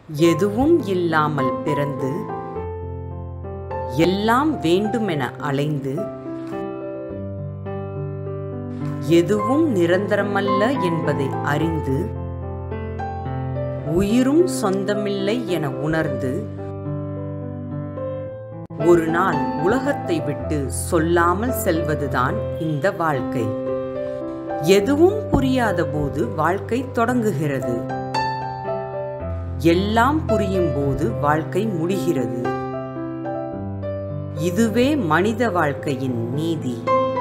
எதுவும் இல்லாமல் பிறந்து எல்லாம் வேண்டுமென அலைந்து எதுவும் நிரந்தரமல்ல என்பதை அறிந்து உயிரும் சொந்தமில்லை என உணர்ந்து ஒரு நாள் உலகத்தை விட்டு சொல்லாமல் செல்வதுதான் இந்த வாழ்க்கை எதுவும் புரியாத போது வாழ்க்கை தொடங்குகிறது எல்லாம் புரியும் போது வாழ்க்கை முடிகிறது இதுவே மனித வாழ்க்கையின் நீதி